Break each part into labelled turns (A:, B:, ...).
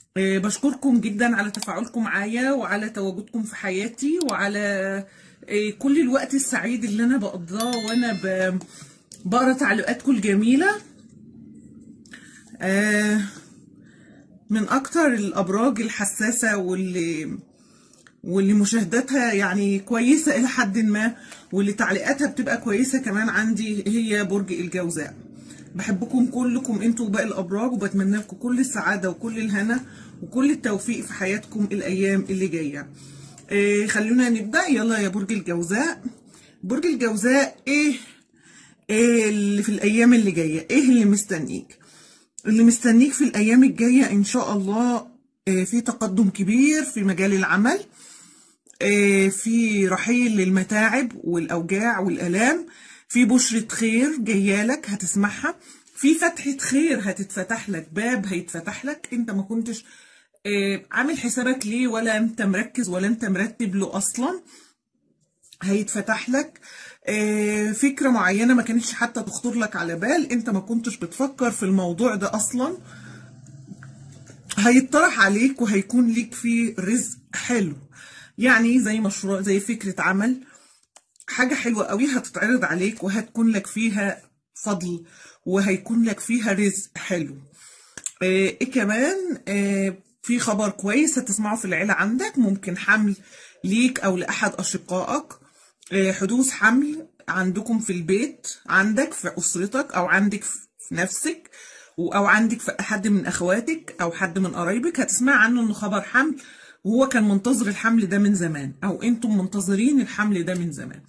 A: آه، بشكركم جدا على تفاعلكم معايا وعلى تواجدكم في حياتي وعلى آه، كل الوقت السعيد اللي انا بقضاه وانا ب- بقرا تعليقاتكم الجميله آه، من اكتر الابراج الحساسه واللي واللي مشاهداتها يعني كويسه الى حد ما واللي تعليقاتها بتبقى كويسه كمان عندي هي برج الجوزاء بحبكم كلكم انتوا وباقي الابراج وبتمنى لكم كل السعاده وكل الهنا وكل التوفيق في حياتكم الايام اللي جايه إيه خلونا نبدا يلا يا برج الجوزاء برج الجوزاء ايه ايه اللي في الايام اللي جايه ايه اللي مستنيك اللي مستنيك في الايام الجايه ان شاء الله إيه في تقدم كبير في مجال العمل إيه في رحيل للمتاعب والاوجاع والالام في بشرة خير جايالك هتسمعها في فتحة خير هتتفتح لك باب هيتفتح لك انت ما كنتش إيه عامل حسابك ليه ولا انت مركز ولا انت مرتب له اصلا هيتفتح لك آه، فكرة معينة ما كانتش حتى تخطر لك على بال انت ما كنتش بتفكر في الموضوع ده اصلا هيطرح عليك وهيكون ليك فيه رزق حلو يعني زي مشروع زي فكرة عمل حاجة حلوة قوي هتتعرض عليك وهتكون لك فيها فضل وهيكون لك فيها رزق حلو آه، ايه كمان آه، في خبر كويس هتسمعه في العيلة عندك ممكن حمل ليك او لاحد اشقائك آه، حدوث حمل عندكم في البيت عندك في اسرتك او عندك في نفسك و- او عندك في حد من اخواتك او حد من قرايبك هتسمع عنه انه خبر حمل وهو كان منتظر الحمل ده من زمان او انتم منتظرين الحمل ده من زمان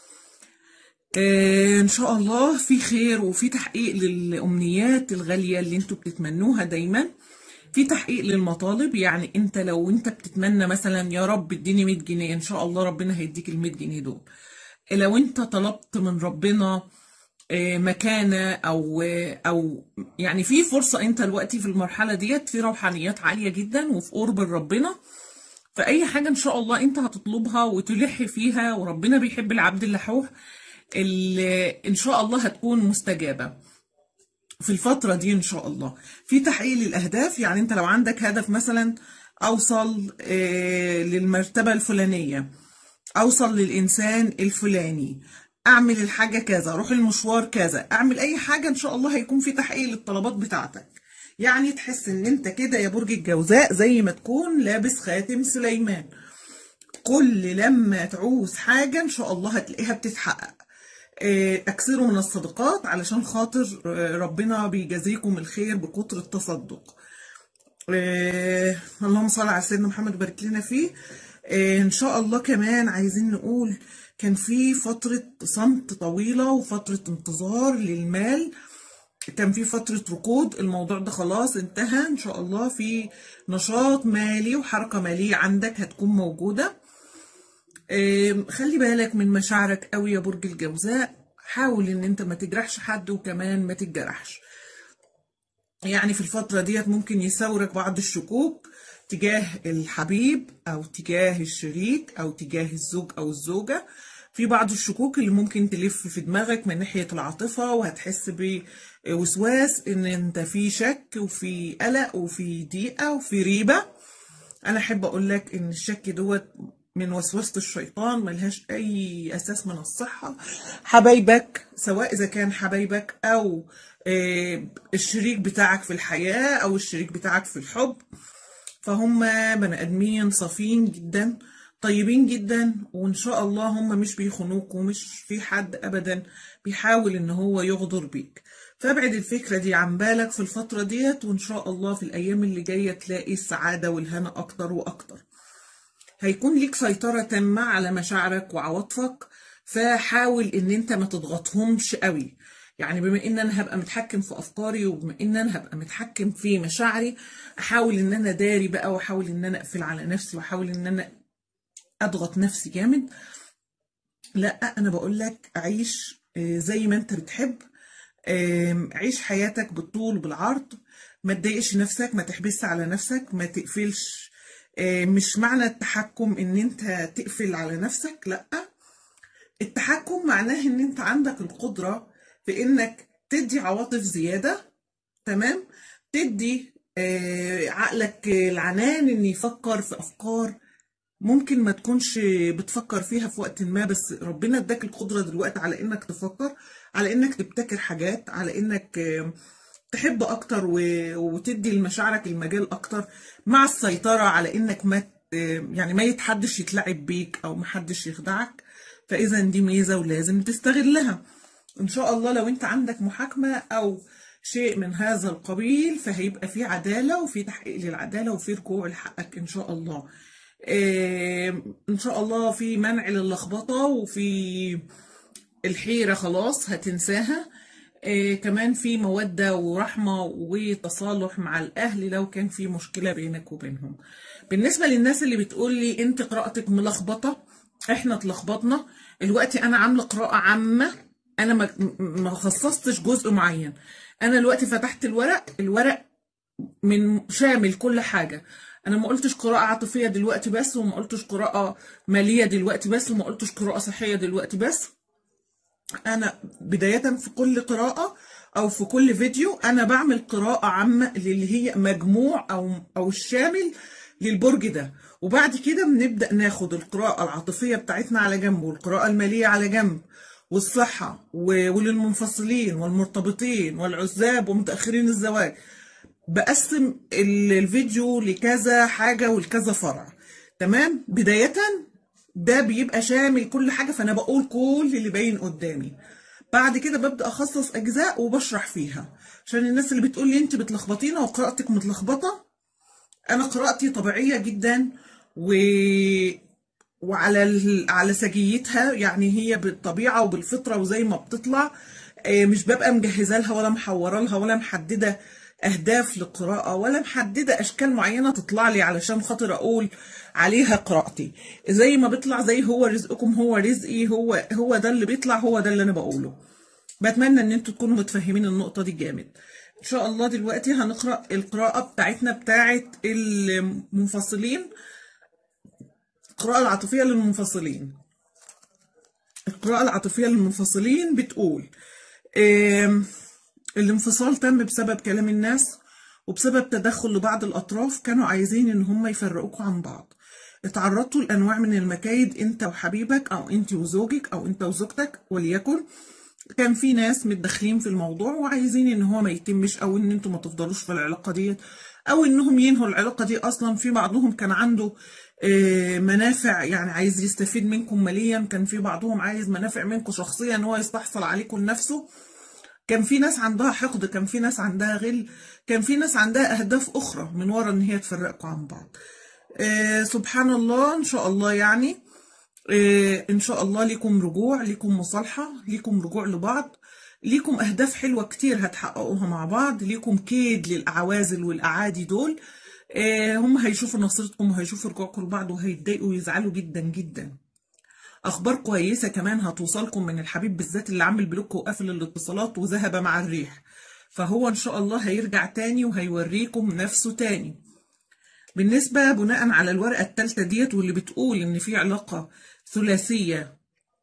A: آه، ان شاء الله في خير وفي تحقيق للامنيات الغاليه اللي انتوا بتتمنوها دايما في تحقيق للمطالب يعني انت لو انت بتتمنى مثلا يا رب اديني 100 جنيه ان شاء الله ربنا هيديك ال 100 جنيه دول لو انت طلبت من ربنا آه، مكانة او آه، او يعني في فرصة انت دلوقتي في المرحلة ديت في روحانيات عالية جدا وفي قرب ربنا فأي حاجة إن شاء الله أنت هتطلبها وتلح فيها وربنا بيحب العبد اللحوح اللي إن شاء الله هتكون مستجابة في الفترة دي إن شاء الله في تحقيق للأهداف يعني أنت لو عندك هدف مثلا أوصل آه، للمرتبة الفلانية أوصل للإنسان الفلاني أعمل الحاجة كذا أروح المشوار كذا أعمل أي حاجة إن شاء الله هيكون في تحقيق للطلبات بتاعتك يعني تحس إن أنت كده يا برج الجوزاء زي ما تكون لابس خاتم سليمان كل لما تعوز حاجة إن شاء الله هتلاقيها بتتحقق آه، أكثروا من الصدقات علشان خاطر آه، ربنا بيجازيكم الخير بكتر التصدق آه، اللهم صل على سيدنا محمد وبارك لنا فيه آه، ان شاء الله كمان عايزين نقول كان في فترة صمت طويلة وفترة انتظار للمال كان في فترة ركود الموضوع ده خلاص انتهى ان شاء الله في نشاط مالي وحركة مالية عندك هتكون موجودة آم، خلي بالك من مشاعرك قوي يا برج الجوزاء حاول ان انت ما تجرحش حد وكمان ما تتجرحش يعني في الفترة ديت ممكن يثورك بعض الشكوك تجاه الحبيب أو تجاه الشريك أو تجاه الزوج أو الزوجة في بعض الشكوك اللي ممكن تلف في دماغك من ناحية العاطفة وهتحس بوسواس إن أنت في شك وفي قلق وفي ضيقة وفي ريبة أنا أحب أقول لك إن الشك دوت من وسوسة الشيطان ملهاش أي أساس من الصحة حبايبك سواء إذا كان حبايبك أو آه، الشريك بتاعك في الحياة أو الشريك بتاعك في الحب فهم بني آدمين صافيين جدا طيبين جدا وإن شاء الله هم مش بيخونوك ومش في حد أبدا بيحاول إن هو يغدر بيك فابعد الفكرة دي عن بالك في الفترة ديت وإن شاء الله في الأيام اللي جاية تلاقي السعادة والهنا أكتر وأكتر هيكون ليك سيطرة تامة على مشاعرك وعواطفك فحاول ان انت ما تضغطهمش قوي يعني بما ان انا هبقى متحكم في افكاري وبما ان انا هبقى متحكم في مشاعري احاول ان انا داري بقى واحاول ان انا اقفل على نفسي واحاول ان انا اضغط نفسي جامد لا انا بقول لك عيش آه، زي ما انت بتحب آم، عيش حياتك بالطول وبالعرض ما تضايقش نفسك ما تحبس على نفسك ما تقفلش آه، مش معنى التحكم ان انت تقفل على نفسك لا التحكم معناه ان انت عندك القدرة في انك تدي عواطف زيادة تمام تدي آه، عقلك العنان ان يفكر في افكار ممكن ما تكونش بتفكر فيها في وقت ما بس ربنا اداك القدرة دلوقتي على انك تفكر على انك تبتكر حاجات على انك آه، تحب اكتر و- وتدي لمشاعرك المجال اكتر مع السيطرة على انك ما ت- يعني ما يتحدش يتلعب بيك او محدش يخدعك فاذا دي ميزة ولازم تستغلها ان شاء الله لو انت عندك محاكمة او شيء من هذا القبيل فهيبقى في عدالة وفي تحقيق للعدالة وفي رجوع لحقك ان شاء الله آه، ان شاء الله في منع للخبطة وفي الحيرة خلاص هتنساها آه كمان في مودة ورحمة وتصالح مع الأهل لو كان في مشكلة بينك وبينهم بالنسبة للناس اللي بتقول لي انت قراءتك ملخبطة احنا اتلخبطنا دلوقتي انا عاملة قراءة عامة انا ما ما خصصتش جزء معين انا دلوقتي فتحت الورق الورق من شامل كل حاجة انا ما قلتش قراءة عاطفية دلوقتي بس وما قلتش قراءة مالية دلوقتي بس وما قلتش قراءة صحية دلوقتي بس انا بداية في كل قراءة او في كل فيديو انا بعمل قراءة عامة اللي هي مجموع او او الشامل للبرج ده وبعد كده بنبدأ ناخد القراءة العاطفية بتاعتنا على جنب والقراءة المالية على جنب والصحة و- وللمنفصلين والمرتبطين والعزاب ومتأخرين الزواج بقسم ال- الفيديو لكذا حاجة ولكذا فرع تمام بداية ده بيبقى شامل كل حاجة فأنا بقول كل اللي باين قدامي بعد كده ببدأ أخصص أجزاء وبشرح فيها عشان الناس اللي بتقول لي أنت بتلخبطينا وقراءتك متلخبطة أنا قراءتي طبيعية جدا و... وعلى ال... على سجيتها يعني هي بالطبيعة وبالفطرة وزي ما بتطلع آه، مش ببقى مجهزة لها ولا محورة لها ولا محددة أهداف للقراءة ولا محددة أشكال معينة تطلع لي علشان خاطر أقول عليها قراءتي زي ما بيطلع زي هو رزقكم هو رزقي هو هو ده اللي بيطلع هو ده اللي أنا بقوله بتمنى ان انتوا تكونوا متفهمين النقطة دي جامد ان شاء الله دلوقتي هنقرأ القراءة بتاعتنا بتاعت المنفصلين القراءة العاطفية للمنفصلين القراءة العاطفية للمنفصلين بتقول آم، الانفصال تم بسبب كلام الناس وبسبب تدخل لبعض الأطراف كانوا عايزين إن هم يفرقوكوا عن بعض اتعرضتوا لأنواع من المكايد أنت وحبيبك أو أنت وزوجك أو أنت وزوجتك وليكن كان في ناس متدخلين في الموضوع وعايزين ان هو ما يتمش او ان انتوا ما تفضلوش في العلاقه ديت او انهم ينهوا العلاقه دي اصلا في بعضهم كان عنده آه، منافع يعني عايز يستفيد منكم ماليا كان في بعضهم عايز منافع منكم شخصيا ان هو يستحصل عليكم لنفسه كان في ناس عندها حقد كان في ناس عندها غل كان في ناس عندها اهداف اخرى من ورا ان هي تفرقكم عن بعض آه، سبحان الله ان شاء الله يعني آه، ان شاء الله ليكم رجوع ليكم مصالحة ليكم رجوع لبعض ليكم اهداف حلوة كتير هتحققوها مع بعض ليكم كيد للاعوازل والاعادي دول آه، هم هيشوفوا نصرتكم وهيشوفوا رجوعكم لبعض وهيتضايقوا ويزعلوا جدا جدا اخبار كويسة كمان هتوصلكم من الحبيب بالذات اللي عامل بلوك وقافل الاتصالات وذهب مع الريح فهو ان شاء الله هيرجع تاني وهيوريكم نفسه تاني بالنسبة بناء على الورقة التالتة ديت واللي بتقول إن في علاقة ثلاثية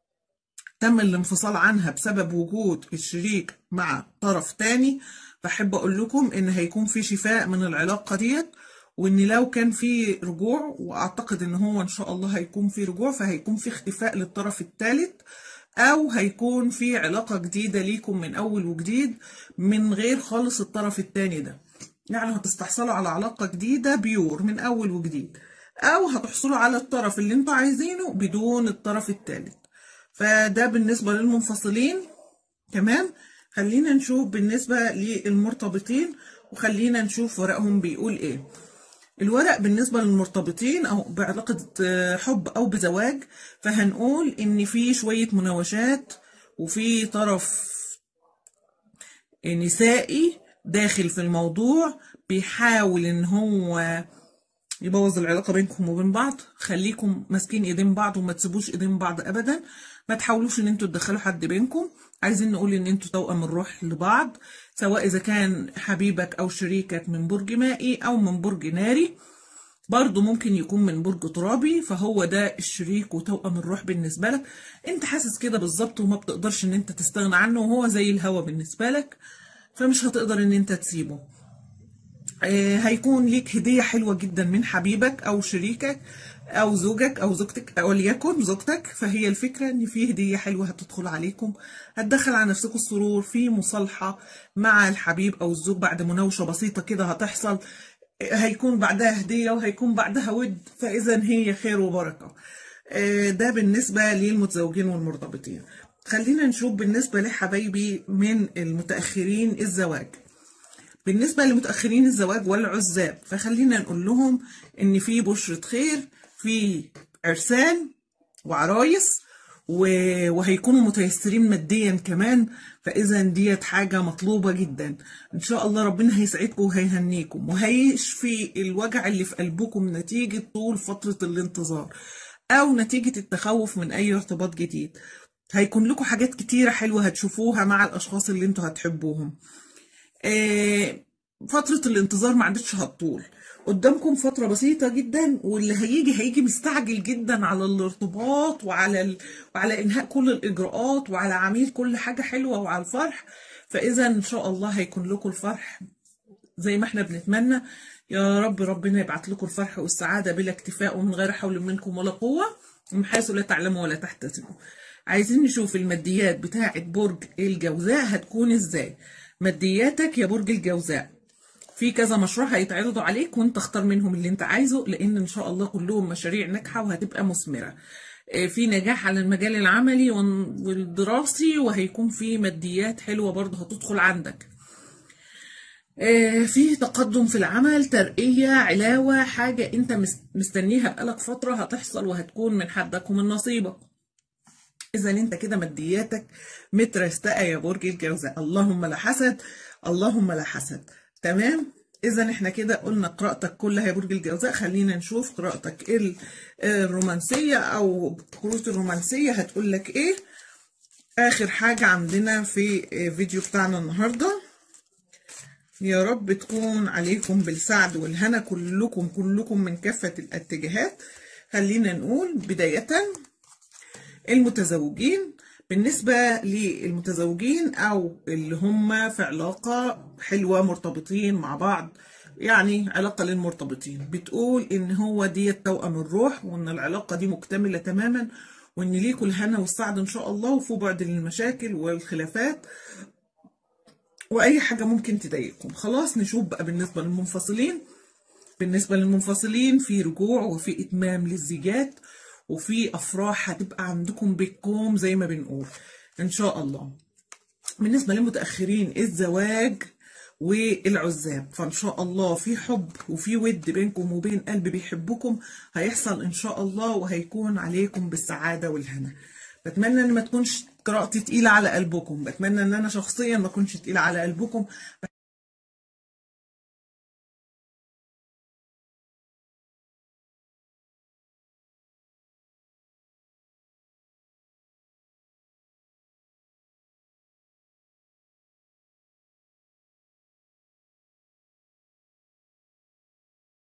A: تم الانفصال عنها بسبب وجود الشريك مع طرف تاني بحب أقول لكم إن هيكون في شفاء من العلاقة ديت وإن لو كان في رجوع وأعتقد إن هو إن شاء الله هيكون في رجوع فهيكون في اختفاء للطرف الثالث أو هيكون في علاقة جديدة ليكم من أول وجديد من غير خالص الطرف التاني ده يعني هتستحصلوا على علاقة جديدة بيور من أول وجديد أو هتحصلوا على الطرف اللي انتوا عايزينه بدون الطرف الثالث فده بالنسبة للمنفصلين تمام خلينا نشوف بالنسبة للمرتبطين وخلينا نشوف ورقهم بيقول ايه الورق بالنسبة للمرتبطين أو بعلاقة آه، حب أو بزواج فهنقول إن في شوية مناوشات وفي طرف نسائي داخل في الموضوع بيحاول إن هو يبوظ العلاقة بينكم وبين بعض خليكم ماسكين ايدين بعض وما تسيبوش ايدين بعض ابدا ما تحاولوش ان انتوا تدخلوا حد بينكم عايزين نقول ان انتوا توأم الروح لبعض سواء اذا كان حبيبك او شريكك من برج مائي او من برج ناري برضه ممكن يكون من برج ترابي فهو ده الشريك وتوأم الروح بالنسبة لك انت حاسس كده بالظبط وما بتقدرش ان انت تستغنى عنه وهو زي الهوا بالنسبة لك فمش هتقدر ان انت تسيبه آه، هيكون ليك هدية حلوة جدا من حبيبك أو شريكك أو زوجك أو زوجتك أو ليكن زوجتك فهي الفكرة إن في هدية حلوة هتدخل عليكم هتدخل على نفسكم السرور في مصالحة مع الحبيب أو الزوج بعد مناوشة بسيطة كده هتحصل آه، هيكون بعدها هدية وهيكون بعدها ود فإذا هي خير وبركة آه، ده بالنسبة للمتزوجين والمرتبطين خلينا نشوف بالنسبة لحبايبي من المتأخرين الزواج بالنسبة لمتأخرين الزواج والعزاب فخلينا نقول لهم إن في بشرة خير في عرسان وعرايس و- وهيكونوا متيسرين ماديا كمان فإذا ديت حاجة مطلوبة جدا إن شاء الله ربنا هيسعدكم وهيهنيكم وهيشفي الوجع اللي في قلبكم نتيجة طول فترة الانتظار أو نتيجة التخوف من أي ارتباط جديد هيكون لكم حاجات كتيرة حلوة هتشوفوها مع الأشخاص اللي انتوا هتحبوهم آه، فترة الانتظار ما عادتش هتطول قدامكم فترة بسيطة جدا واللي هيجي هيجي مستعجل جدا على الارتباط وعلى ال... وعلى انهاء كل الاجراءات وعلى عميل كل حاجة حلوة وعلى الفرح فاذا ان شاء الله هيكون لكم الفرح زي ما احنا بنتمنى يا رب ربنا يبعت لكم الفرح والسعادة بلا اكتفاء ومن غير حول منكم ولا قوة ومن حيث لا تعلموا ولا تحتسبوا عايزين نشوف الماديات بتاعة برج الجوزاء هتكون ازاي مادياتك يا برج الجوزاء في كذا مشروع هيتعرضوا عليك وانت اختار منهم اللي انت عايزه لان ان شاء الله كلهم مشاريع ناجحة وهتبقى مثمرة آه، في نجاح على المجال العملي والن- والدراسي وهيكون في ماديات حلوة برضه هتدخل عندك آه، في تقدم في العمل ترقية علاوة حاجة انت مس- مستنيها بقالك فترة هتحصل وهتكون من حدك ومن نصيبك اذا انت كده مادياتك مترستقه يا برج الجوزاء اللهم لا حسد اللهم لا حسد تمام اذا احنا كده قلنا قراءتك كلها يا برج الجوزاء خلينا نشوف قراءتك ال- الرومانسيه او كروت الرومانسيه هتقول لك ايه اخر حاجه عندنا في فيديو بتاعنا النهارده يا رب تكون عليكم بالسعد والهنا كلكم كلكم من كافه الاتجاهات خلينا نقول بدايه المتزوجين بالنسبة للمتزوجين أو اللي هم في علاقة حلوة مرتبطين مع بعض يعني علاقة للمرتبطين بتقول إن هو دي توأم الروح وإن العلاقة دي مكتملة تماما وإن ليكوا الهنا والسعد إن شاء الله وفي بعد للمشاكل والخلافات وأي حاجة ممكن تضايقكم خلاص نشوف بقى بالنسبة للمنفصلين بالنسبة للمنفصلين في رجوع وفي إتمام للزيجات وفي أفراح هتبقى عندكم بكم زي ما بنقول إن شاء الله بالنسبة للمتأخرين الزواج والعزاب فإن شاء الله في حب وفي ود بينكم وبين قلب بيحبكم هيحصل إن شاء الله وهيكون عليكم بالسعادة والهنا بتمنى ان ما تكونش قراءتي تقيلة على قلبكم بتمنى ان انا شخصيا ما اكونش تقيلة على قلبكم